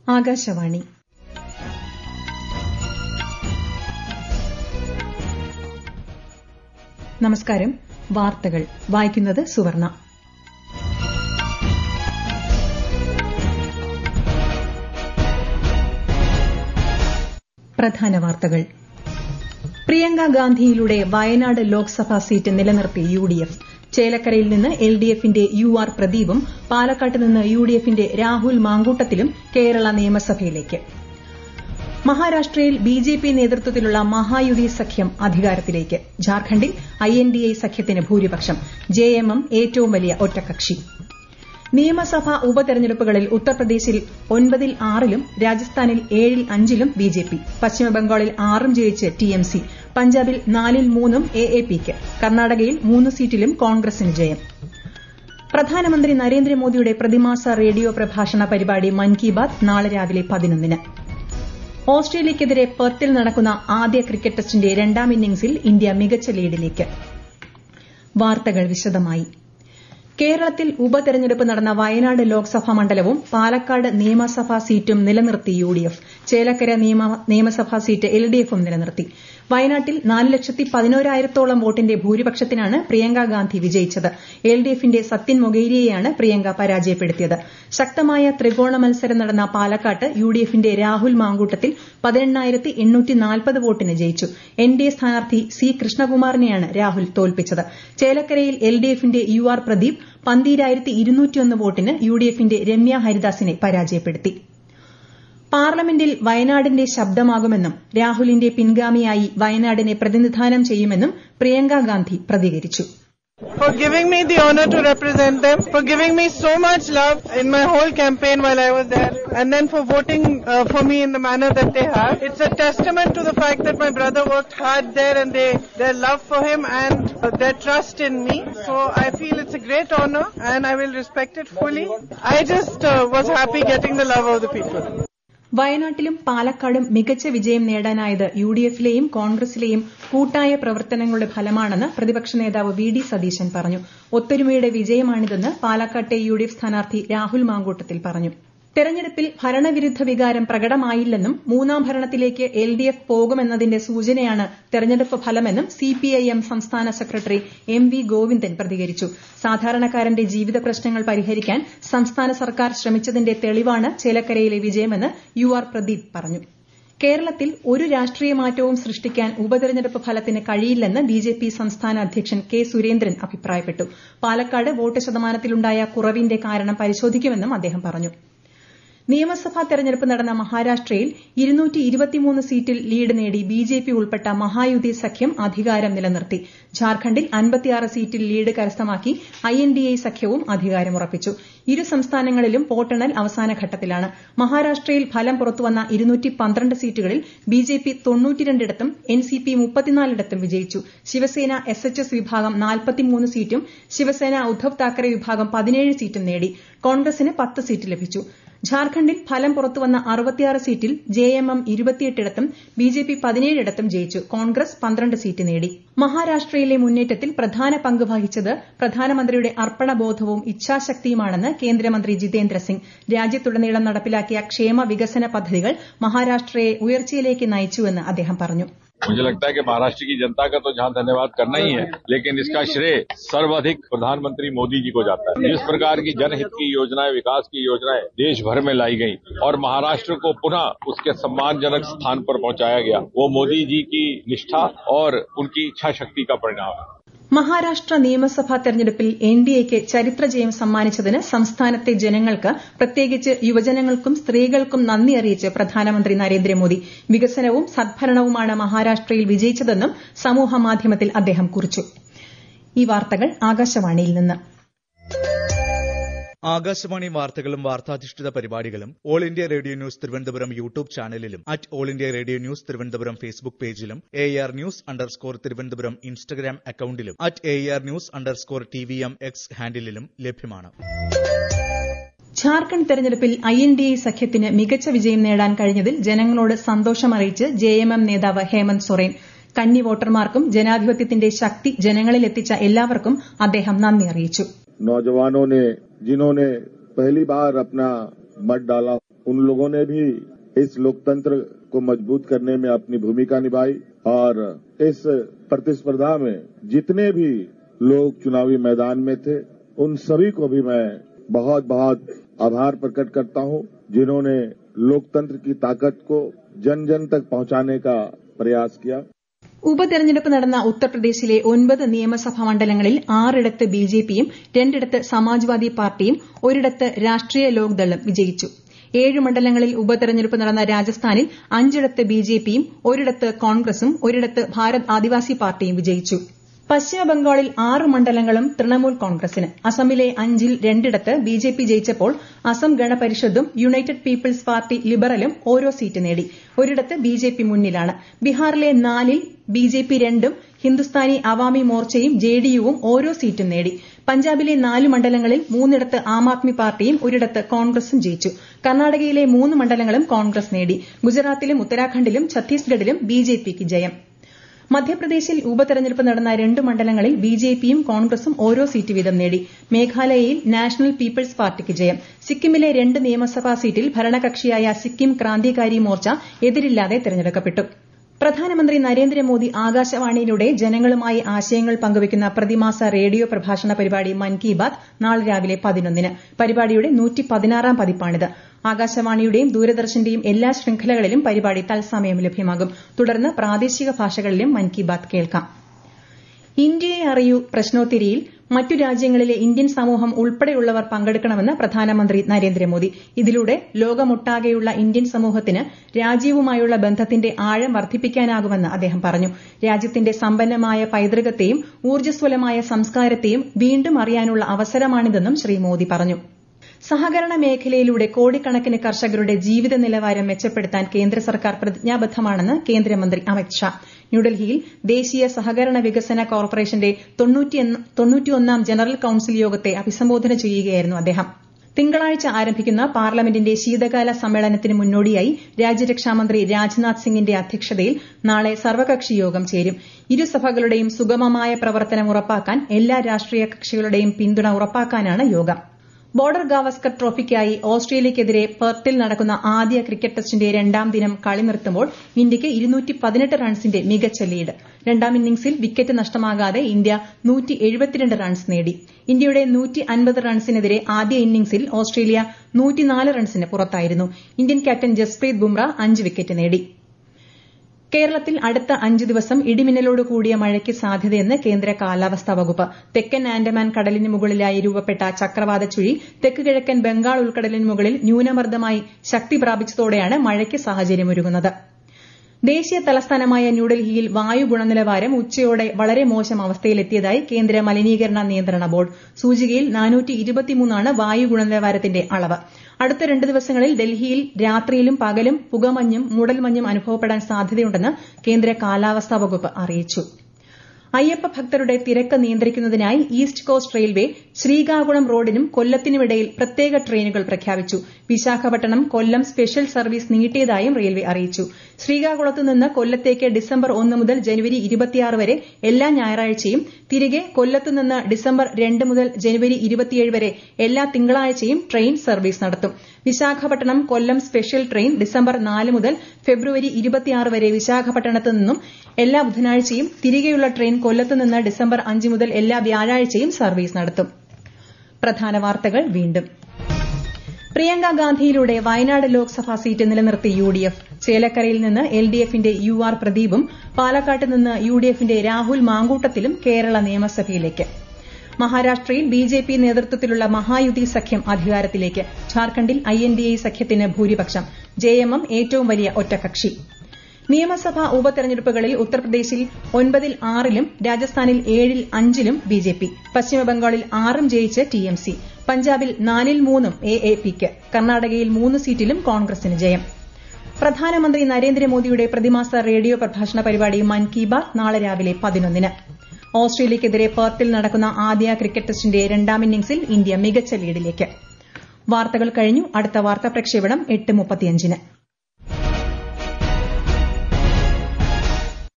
ആകാശവാണി നമസ്കാരം വാർത്തകൾ വായിക്കുന്നത് സുവർണ പ്രധാന വാർത്തകൾ പ്രിയങ്ക ഗാന്ധിയിലൂടെ വയനാട് ലോക്സഭാ സീറ്റ് നിലനിർത്തി യുഡിഎഫ് ചേലക്കരയിൽ നിന്ന് എൽഡിഎഫിന്റെ യു ആർ പ്രദീപും പാലക്കാട്ട് നിന്ന് യുഡിഎഫിന്റെ രാഹുൽ മാങ്കൂട്ടത്തിലും കേരള നിയമസഭയിലേക്ക് മഹാരാഷ്ട്രയിൽ ബിജെപി നേതൃത്വത്തിലുള്ള മഹായുതി സഖ്യം അധികാരത്തിലേക്ക് ജാർഖണ്ഡിൽ ഐഎൻഡിഎ സഖ്യത്തിന് ഭൂരിപക്ഷം ജെഎംഎം ഏറ്റവും വലിയ ഒറ്റകക്ഷി നിയമസഭാ ഉപതെരഞ്ഞെടുപ്പുകളിൽ ഉത്തർപ്രദേശിൽ ഒൻപതിൽ ആറിലും രാജസ്ഥാനിൽ ഏഴിൽ അഞ്ചിലും ബിജെപി പശ്ചിമബംഗാളിൽ ആറും ജയിച്ച് ടിഎംസി പഞ്ചാബിൽ നാലിൽ മൂന്നും എഎപിക്ക് കർണാടകയിൽ മൂന്ന് സീറ്റിലും കോൺഗ്രസിന് ജയം പ്രധാനമന്ത്രി നരേന്ദ്രമോദിയുടെ പ്രതിമാസ റേഡിയോ പ്രഭാഷണ പരിപാടി മൻ കി ബാത് നാളെ രാവിലെ പതിനൊന്നിന് ഓസ്ട്രേലിയയ്ക്കെതിരെ പെർത്തിൽ നടക്കുന്ന ആദ്യ ക്രിക്കറ്റ് ടെസ്റ്റിന്റെ രണ്ടാം ഇന്നിംഗ്സിൽ ഇന്ത്യ മികച്ച ലീഡിലേക്ക് വാർത്തകൾ വിശദമായി കേരളത്തിൽ ഉപതെരഞ്ഞെടുപ്പ് നടന്ന വയനാട് ലോക്സഭാ മണ്ഡലവും പാലക്കാട് നിയമസഭാ സീറ്റും നിലനിർത്തി യുഡിഎഫ് ചേലക്കര നിയമസഭാ സീറ്റ് എൽഡിഎഫും നിലനിർത്തി വയനാട്ടിൽ നാല് ലക്ഷത്തി പതിനോരായിരത്തോളം വോട്ടിന്റെ ഭൂരിപക്ഷത്തിനാണ് പ്രിയങ്ക ഗാന്ധി വിജയിച്ചത് എൽഡിഎഫിന്റെ സത്യൻ മൊഗേരിയെയാണ് പ്രിയങ്ക പരാജയപ്പെടുത്തിയത് ശക്തമായ ത്രികോണ മത്സരം നടന്ന പാലക്കാട്ട് യുഡിഎഫിന്റെ രാഹുൽ മാങ്കൂട്ടത്തിൽ പതിനെണ്ണായിരത്തി എണ്ണൂറ്റി നാൽപ്പത് വോട്ടിന് ജയിച്ചു എൻഡിഎ സ്ഥാനാർത്ഥി സി കൃഷ്ണകുമാറിനെയാണ് രാഹുൽ തോൽപ്പിച്ചത് ചേലക്കരയിൽ എൽഡിഎഫിന്റെ യു ആർ പ്രദീപ് പന്തീരായിരത്തി ഇരുന്നൂറ്റിയൊന്ന് വോട്ടിന് യുഡിഎഫിന്റെ രമ്യ ഹരിദാസിനെ പരാജയപ്പെടുത്തി പാർലമെന്റിൽ വയനാടിന്റെ ശബ്ദമാകുമെന്നും രാഹുലിന്റെ പിൻഗാമിയായി വയനാടിനെ പ്രതിനിധാനം ചെയ്യുമെന്നും പ്രിയങ്ക ഗാന്ധി പ്രതികരിച്ചു for giving me the honor to represent them, for giving me so much love in my whole campaign while I was there, and then for voting uh, for me in the manner that they have. It's a testament to the fact that my brother worked hard there and they, their love for him and uh, their trust in me. So I feel it's a great honor and I will respect it fully. I just uh, was happy getting the love of the people. വയനാട്ടിലും പാലക്കാടും മികച്ച വിജയം നേടാനായത് യുഡിഎഫിലെയും കോൺഗ്രസിലെയും കൂട്ടായ പ്രവർത്തനങ്ങളുടെ ഫലമാണെന്ന് പ്രതിപക്ഷ നേതാവ് V D Satheesan പറഞ്ഞു ഒത്തൊരുമയുടെ വിജയമാണിതെന്ന് പാലക്കാട്ടെ യുഡിഎഫ് സ്ഥാനാർത്ഥി രാഹുൽ മാങ്കൂട്ടത്തിൽ പറഞ്ഞു തെരഞ്ഞെടുപ്പിൽ ഭരണവിരുദ്ധ വികാരം പ്രകടമായില്ലെന്നും മൂന്നാം ഭരണത്തിലേക്ക് എൽഡിഎഫ് പോകുമെന്നതിന്റെ സൂചനയാണ് തെരഞ്ഞെടുപ്പ് ഫലമെന്നും സിപിഐഎം സംസ്ഥാന സെക്രട്ടറി എം വി ഗോവിന്ദൻ പ്രതികരിച്ചു സാധാരണക്കാരന്റെ ജീവിത പ്രശ്നങ്ങൾ പരിഹരിക്കാൻ സംസ്ഥാന സർക്കാർ ശ്രമിച്ചതിന്റെ തെളിവാണ് ചേലക്കരയിലെ വിജയമെന്ന് യു ആർ പ്രദീപ് പറഞ്ഞു കേരളത്തിൽ ഒരു രാഷ്ട്രീയ മാറ്റവും സൃഷ്ടിക്കാൻ ഉപതെരഞ്ഞെടുപ്പ് ഫലത്തിന് കഴിയില്ലെന്ന് ബിജെപി സംസ്ഥാന അധ്യക്ഷൻ കെ സുരേന്ദ്രൻ അഭിപ്രായപ്പെട്ടു പാലക്കാട് വോട്ട് ശതമാനത്തിലുണ്ടായ കുറവിന്റെ കാരണം പരിശോധിക്കുമെന്നും അദ്ദേഹം പറഞ്ഞു നിയമസഭാ തെരഞ്ഞെടുപ്പ് നടന്ന മഹാരാഷ്ട്രയിൽ സീറ്റിൽ ലീഡ് നേടി ബിജെപി ഉൾപ്പെട്ട മഹായുതി സഖ്യം അധികാരം നിലനിർത്തി ഝാർഖണ്ഡിൽ സീറ്റിൽ ലീഡ് കരസ്ഥമാക്കി ഐഎൻഡിഎ സഖ്യവും അധികാരമുറപ്പിച്ചു ഇരു സംസ്ഥാനങ്ങളിലും വോട്ടെണ്ണൽ അവസാന ഘട്ടത്തിലാണ് മഹാരാഷ്ട്രയിൽ ഫലം പുറത്തുവന്ന സീറ്റുകളിൽ ബിജെപി തൊണ്ണൂറ്റിരണ്ടിടത്തും എൻസിപി മുപ്പത്തിനാലിടത്തും വിജയിച്ചു ശിവസേന എസ് എച്ച് എസ് വിഭാഗം നാൽപ്പത്തിമൂന്ന് സീറ്റും ശിവസേന ഉദ്ധവ് താക്കറെ വിഭാഗം പതിനേഴ് സീറ്റും നേടി കോൺഗ്രസിന് പത്ത് സീറ്റ് ലഭിച്ചു ഝാർഖണ്ഡിൽ ഫലം പുറത്തുവന്ന അറുപത്തിയാറ് സീറ്റിൽ ജെഎംഎം ഇരുപത്തിയെട്ടിടത്തും ബിജെപി പതിനേഴിടത്തും ജയിച്ചു കോൺഗ്രസ് പന്ത്രണ്ട് സീറ്റ് നേടി മഹാരാഷ്ട്രയിലെ മുന്നേറ്റത്തിൽ പ്രധാന പങ്ക് വഹിച്ചത് പ്രധാനമന്ത്രിയുടെ അർപ്പണബോധവും ഇച്ഛാശക്തിയുമാണെന്ന് കേന്ദ്രമന്ത്രി ജിതേന്ദ്ര സിംഗ് രാജ്യത്തുടനീളം നടപ്പിലാക്കിയ ക്ഷേമ വികസന പദ്ധതികൾ മഹാരാഷ്ട്രയെ ഉയർച്ചയിലേക്ക് നയിച്ചുവെന്ന് അദ്ദേഹം പറഞ്ഞു मुझे लगता है कि महाराष्ट्र की जनता का तो जहां धन्यवाद करना ही है लेकिन इसका श्रेय सर्वाधिक प्रधानमंत्री मोदी जी को जाता है जिस प्रकार की जनहित की योजनाएं विकास की योजनाएं देश भर में लाई गई और महाराष्ट्र को पुनः उसके सम्मानजनक स्थान पर पहुंचाया गया वो मोदी जी की निष्ठा और उनकी इच्छा शक्ति का परिणाम है മഹാരാഷ്ട്ര നിയമസഭാ തെരഞ്ഞെടുപ്പിൽ എൻഡിഎക്ക് ചരിത്രജയം സമ്മാനിച്ചതിന് സംസ്ഥാനത്തെ ജനങ്ങൾക്ക് പ്രത്യേകിച്ച് യുവജനങ്ങൾക്കും സ്ത്രീകൾക്കും നന്ദി അറിയിച്ച് പ്രധാനമന്ത്രി നരേന്ദ്രമോദി വികസനവും സദ്ഭരണവുമാണ് മഹാരാഷ്ട്രയിൽ വിജയിച്ചതെന്നും സമൂഹമാധ്യമത്തിൽ അദ്ദേഹം കുറിച്ചു ഈ വാർത്തകൾ ആകാശവാണിയിൽ നിന്ന് ആകാശവാണി വാർത്തകളും വാർത്താധിഷ്ഠിത പരിപാടികളും all India radio news Thiruvananthapuram YouTube ചാനലിലും at all India radio news Thiruvananthapuram Facebook പേജിലും A R news underscore Thiruvananthapuram Instagram അക്കൌണ്ടിലും at A R news underscore T V M X ഹാൻഡിലും ലഭ്യമാണ് ഝാർഖണ്ഡ് തെരഞ്ഞെടുപ്പിൽ ഐഎൻഡിഎ സഖ്യത്തിന് മികച്ച വിജയം നേടാൻ കഴിഞ്ഞതിൽ ജനങ്ങളോട് സന്തോഷമറിയിച്ച് ജെഎംഎം നേതാവ് ഹേമന്ത് സൊറേൻ കന്നി വോട്ടർമാർക്കും ജനാധിപത്യത്തിന്റെ ശക്തി ജനങ്ങളിലെത്തിച്ച എല്ലാവർക്കും അദ്ദേഹം നന്ദി അറിയിച്ചു नौजवानों ने जिन्होंने पहली बार अपना मत डाला उन लोगों ने भी इस लोकतंत्र को मजबूत करने में अपनी भूमिका निभाई और इस प्रतिस्पर्धा में जितने भी लोग चुनावी मैदान में थे उन सभी को भी मैं बहुत बहुत आभार प्रकट करता हूं जिन्होंने लोकतंत्र की ताकत को जन जन तक पहुंचाने का प्रयास किया ഉപതെരഞ്ഞെടുപ്പ് നടന്ന ഉത്തർപ്രദേശിലെ ഒൻപത് നിയമസഭാ മണ്ഡലങ്ങളിൽ ആറിടത്ത് ബിജെപിയും രണ്ടിടത്ത് സമാജ്വാദി പാർട്ടിയും ഒരിടത്ത് രാഷ്ട്രീയ ലോക്ദളും വിജയിച്ചു ഏഴ് മണ്ഡലങ്ങളിൽ ഉപതെരഞ്ഞെടുപ്പ് നടന്ന രാജസ്ഥാനിൽ അഞ്ചിടത്ത് ബിജെപിയും ഒരിടത്ത് കോൺഗ്രസും ഒരിടത്ത് ഭാരത് ആദിവാസി പാർട്ടിയും വിജയിച്ചു പശ്ചിമബംഗാളിൽ ആറ് മണ്ഡലങ്ങളും തൃണമൂൽ കോൺഗ്രസിന് അസമിലെ അഞ്ചിൽ രണ്ടിടത്ത് ബിജെപി ജയിച്ചപ്പോൾ അസം ഗണപരിഷത്തും യുണൈറ്റഡ് പീപ്പിൾസ് പാർട്ടി ലിബറലും ഓരോ സീറ്റ് നേടി ഒരിടത്ത് ബിജെപി മുന്നിലാണ് ബീഹാറിലെ നാലിൽ ബിജെപി രണ്ടും ഹിന്ദുസ്ഥാനി അവാമി മോർച്ചയും ജെഡിയുവും ഓരോ സീറ്റും നേടി പഞ്ചാബിലെ നാല് മണ്ഡലങ്ങളിൽ മൂന്നിടത്ത് ആം ആദ്മി പാർട്ടിയും ഒരിടത്ത് കോൺഗ്രസും ജയിച്ചു കർണാടകയിലെ മൂന്ന് മണ്ഡലങ്ങളും കോൺഗ്രസ് നേടി ഗുജറാത്തിലും ഉത്തരാഖണ്ഡിലും ഛത്തീസ്ഗഡിലും ബിജെപിക്ക് ജയം മധ്യപ്രദേശിൽ ഉപതെരഞ്ഞെടുപ്പ് നടന്ന രണ്ട് മണ്ഡലങ്ങളിൽ ബിജെപിയും കോൺഗ്രസും ഓരോ സീറ്റ് വീതം നേടി മേഘാലയയിൽ നാഷണൽ പീപ്പിൾസ് പാർട്ടിക്ക് ജയം സിക്കിമിലെ രണ്ട് നിയമസഭാ സീറ്റിൽ ഭരണകക്ഷിയായ സിക്കിം ക്രാന്തികാരി മോർച്ച എതിരില്ലാതെ തെരഞ്ഞെടുക്കപ്പെട്ടു പ്രധാനമന്ത്രി നരേന്ദ്രമോദി ആകാശവാണിയിലൂടെ ജനങ്ങളുമായി ആശയങ്ങൾ പങ്കുവയ്ക്കുന്ന പ്രതിമാസ റേഡിയോ പ്രഭാഷണ പരിപാടി മൻ കി ബാത് നാളെ രാവിലെ പതിനൊന്നിന് പരിപാടിയുടെ നൂറ്റിപ്പതിനാറാം പതിപ്പാണിത് ആകാശവാണിയുടെയും ദൂരദർശന്റെയും എല്ലാ ശൃംഖലകളിലും പരിപാടി തത്സമയം ലഭ്യമാകും തുടർന്ന് പ്രാദേശിക ഭാഷകളിലും മൻ കി ബാത് കേൾക്കാം ഇന്ത്യയെ അറിയൂ പ്രശ്നോത്തരിയിൽ മറ്റു രാജ്യങ്ങളിലെ ഇന്ത്യൻ സമൂഹം ഉൾപ്പെടെയുള്ളവർ പങ്കെടുക്കണമെന്ന് പ്രധാനമന്ത്രി നരേന്ദ്രമോദി ഇതിലൂടെ ലോകമൊട്ടാകെയുള്ള ഇന്ത്യൻ സമൂഹത്തിന് രാജ്യവുമായുള്ള ബന്ധത്തിന്റെ ആഴം വർദ്ധിപ്പിക്കാനാകുമെന്ന് അദ്ദേഹം പറഞ്ഞു രാജ്യത്തിന്റെ സമ്പന്നമായ പൈതൃകത്തെയും ഊർജ്ജസ്വലമായ സംസ്കാരത്തെയും വീണ്ടും അറിയാനുള്ള അവസരമാണിതെന്നും ശ്രീ മോദി പറഞ്ഞു സഹകരണ മേഖലയിലൂടെ കോടിക്കണക്കിന് കർഷകരുടെ ജീവിത നിലവാരം മെച്ചപ്പെടുത്താൻ കേന്ദ്ര സർക്കാർ പ്രതിജ്ഞാബദ്ധമാണെന്ന് കേന്ദ്രമന്ത്രി അമിത് ഷാ ന്യൂഡൽഹിയിൽ ദേശീയ സഹകരണ വികസന കോർപ്പറേഷന്റെ തൊണ്ണൂറ്റിയൊന്നാം ജനറൽ കൌൺസിൽ യോഗത്തെ അഭിസംബോധന ചെയ്യുകയായിരുന്നു അദ്ദേഹം തിങ്കളാഴ്ച ആരംഭിക്കുന്ന പാർലമെന്റിന്റെ ശീതകാല സമ്മേളനത്തിന് മുന്നോടിയായി രാജ്യരക്ഷാമന്ത്രി രാജ്നാഥ് സിംഗിന്റെ അധ്യക്ഷതയിൽ നാളെ സർവകക്ഷി യോഗം ചേരും ഇരുസഭകളുടെയും സുഗമമായ പ്രവർത്തനം ഉറപ്പാക്കാൻ എല്ലാ രാഷ്ട്രീയ കക്ഷികളുടെയും പിന്തുണ ഉറപ്പാക്കാനാണ് യോഗം ബോർഡർ ഗാവസ്കർ ട്രോഫിക്കായി ഓസ്ട്രേലിയയ്ക്കെതിരെ പെർത്തിൽ നടക്കുന്ന ആദ്യ ക്രിക്കറ്റ് ടെസ്റ്റിന്റെ രണ്ടാം ദിനം കളി നിർത്തുമ്പോൾ ഇന്ത്യയ്ക്ക് റൺസിന്റെ മികച്ച ലീഡ് രണ്ടാം ഇന്നിംഗ്സിൽ വിക്കറ്റ് നഷ്ടമാകാതെ ഇന്ത്യ റൺസ് നേടി ഇന്ത്യയുടെ റൺസിനെതിരെ ആദ്യ ഇന്നിംഗ്സിൽ ഓസ്ട്രേലിയ റൺസിന് പുറത്തായിരുന്നു ഇന്ത്യൻ ക്യാപ്റ്റൻ ജസ്പ്രീത് ബുംറ അഞ്ച് വിക്കറ്റ് നേടി കേരളത്തിൽ അടുത്ത അഞ്ച് ദിവസം ഇടിമിന്നലോട് കൂടിയ മഴയ്ക്ക് സാധ്യതയെന്ന് കേന്ദ്ര കാലാവസ്ഥാ വകുപ്പ് തെക്കൻ ആൻഡമാൻ കടലിന് മുകളിലായി രൂപപ്പെട്ട ചക്രവാത ചുഴി തെക്ക് കിഴക്കൻ ബംഗാൾ ഉൾക്കടലിന് മുകളിൽ ന്യൂനമർദ്ദമായി ശക്തി പ്രാപിച്ചതോടെയാണ് മഴയ്ക്ക് സാഹചര്യമൊരുങ്ങുന്നത് ദേശീയ തലസ്ഥാനമായ ന്യൂഡൽഹിയിൽ വായു ഗുണനിലവാരം ഉച്ചയോടെ വളരെ മോശം അവസ്ഥയിലെത്തിയതായി കേന്ദ്ര മലിനീകരണ നിയന്ത്രണ ബോർഡ് സൂചികയിൽ ആണ് വായു ഗുണനിലവാരത്തിന്റെ അളവ് അടുത്ത രണ്ട് ദിവസങ്ങളിൽ ഡൽഹിയിൽ രാത്രിയിലും പകലും പുകമഞ്ഞും മൂടൽമഞ്ഞും അനുഭവപ്പെടാൻ സാധ്യതയുണ്ടെന്ന് കേന്ദ്ര കാലാവസ്ഥാ വകുപ്പ് അറിയിച്ചു അയ്യപ്പ ഭക്തരുടെ തിരക്ക് നിയന്ത്രിക്കുന്നതിനായി ഈസ്റ്റ് കോസ്റ്റ് റെയിൽവേ ശ്രീകാകുളം റോഡിനും കൊല്ലത്തിനുമിടയിൽ പ്രത്യേക ട്രെയിനുകൾ പ്രഖ്യാപിച്ചു വിശാഖപട്ടണം കൊല്ലം സ്പെഷ്യൽ സർവീസ് നീട്ടിയതായും റെയിൽവേ അറിയിച്ചു ശ്രീകാകുളത്ത് നിന്ന് കൊല്ലത്തേക്ക് ഡിസംബർ ഒന്ന് മുതൽ ജനുവരി ഇരുപത്തിയാറ് വരെ എല്ലാ ഞായറാഴ്ചയും തിരികെ കൊല്ലത്ത് നിന്ന് ഡിസംബർ രണ്ട് മുതൽ ജനുവരി ഇരുപത്തിയേഴ് വരെ എല്ലാ തിങ്കളാഴ്ചയും ട്രെയിൻ സർവീസ് നടത്തും Visakhapatnam Kollam special train December നാല് മുതൽ ഫെബ്രുവരി ഇരുപത്തിയാറ് വരെ വിശാഖപട്ടണത്ത് നിന്നും എല്ലാ ബുധനാഴ്ചയും തിരികെയുള്ള ട്രെയിൻ കൊല്ലത്ത് നിന്ന് ഡിസംബർ അഞ്ച് മുതൽ എല്ലാ വ്യാഴാഴ്ചയും സർവീസ് നടത്തും പ്രധാന വാർത്തകൾ വീണ്ടും പ്രിയങ്ക ഗാന്ധിയിലൂടെ വയനാട് ലോക്സഭാ സീറ്റ് നിലനിർത്തി യു ഡി എഫ് ചേലക്കരയിൽ നിന്ന് എൽ ഡി എഫിന്റെ യു ആർ പ്രദീപും പാലക്കാട്ട് നിന്ന് യു ഡി എഫിന്റെ രാഹുൽ മാങ്കൂട്ടത്തിലും കേരള നിയമസഭയിലേക്ക് മഹാരാഷ്ട്രയിൽ ബി ജെ പി നേതൃത്വത്തിലുള്ള മഹായുതി സഖ്യം അധികാരത്തിലേക്ക് ഝാർഖണ്ഡിൽ ഐ എൻ ഡി എ സഖ്യത്തിന് ഭൂരിപക്ഷം ജെ എം എം ഏറ്റവും വലിയ ഒറ്റകക്ഷി നിയമസഭാ ഉപതെരഞ്ഞെടുപ്പുകളിൽ ഉത്തർപ്രദേശിൽ ഒൻപതിൽ ആറിലും രാജസ്ഥാനിൽ ഏഴിൽ അഞ്ചിലും ബി ജെ പി പശ്ചിമബംഗാളിൽ ആറും ജയിച്ച് ടി എം സി പഞ്ചാബിൽ നാലിൽ മൂന്നും എ എ പിക്ക് കർണാടകയിൽ മൂന്ന് സീറ്റിലും കോൺഗ്രസിന് ജയം പ്രധാനമന്ത്രി നരേന്ദ്രമോദിയുടെ പ്രതിമാസ റേഡിയോ പ്രഭാഷണ പരിപാടി മൻ കി ബാത് നാളെ രാവിലെ പതിനൊന്നിന് ഓസ്ട്രേലിയയ്ക്കെതിരെ പെർത്തിൽ നടക്കുന്ന ആദ്യ ക്രിക്കറ്റ് ടെസ്റ്റിന്റെ രണ്ടാം ഇന്നിംഗ്സിൽ ഇന്ത്യ മികച്ച ലീഡിലേക്ക് വാർത്തകൾ കഴിഞ്ഞു അടുത്ത വാർത്താ പ്രക്ഷേപണം എട്ട് മുപ്പത്തിയഞ്ചിന്